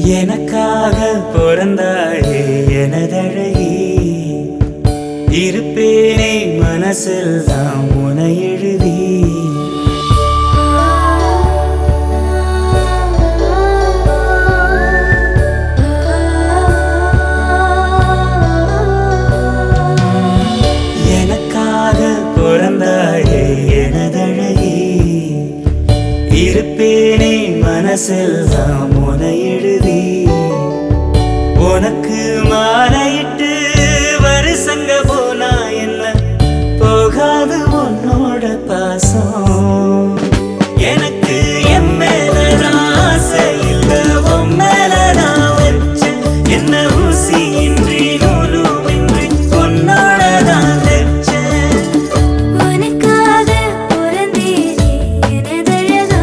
எனக்காக பிறந்தாயே எனதழகி இருப்பேனே மனசில் தான் உனை எழுதி எனக்காக பிறந்தாயே எனதழகி இருப்பேனே மனசில் தான் உனை எழுதி உனக்கு மாலையிட்டு வருஷங்க போனா என்ன போகாது உன்னோட பாசம் எனக்கு என் மேல நான் ஆசை இல்ல உன் மேல நான் வச்சேன் என்ன ஊசி இன்றி நூலுமின்றி உன்னோட தான் வச்சேன் உனக்காக பிறந்தேனே எனதழகா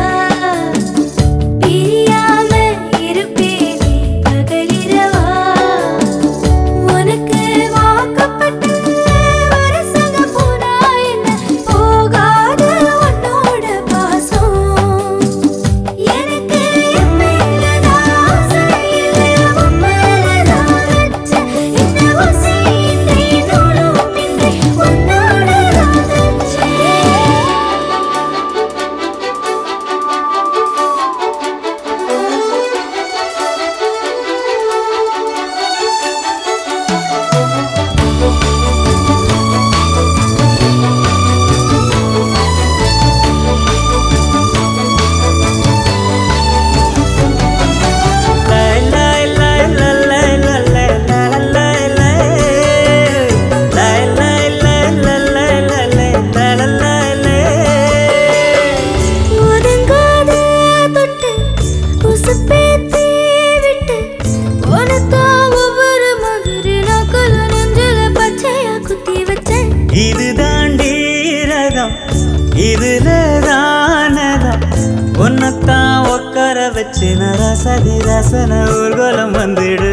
பிரியாம இருப்பேனே பகலிரவா உனக்கு வாக்கப்பட்ட வருஷங்க போனா என்ன போகாத உன்னோட பாசம் எனக்கு என் மேல தான் ஆசை இல்லை உன் மேல தான் வச்சேன் இந்த ஊசி இன்றி நூலுமின்றி உன்னோட தான் வச்சேன் ஒதுங்காத தொட்டு உசுப்பேத்தி விட்டு உனக்கா ஒவ்வொரு மாதிரி நாக்குல நெஞ்சில பச்சையா குத்தி வச்சேன் இது தாண்டி ரகம் இதுல தானதம் உன்னத்தான் உட்கார வச்சு ரசதி ரசன ஊர்வலம் வந்துடு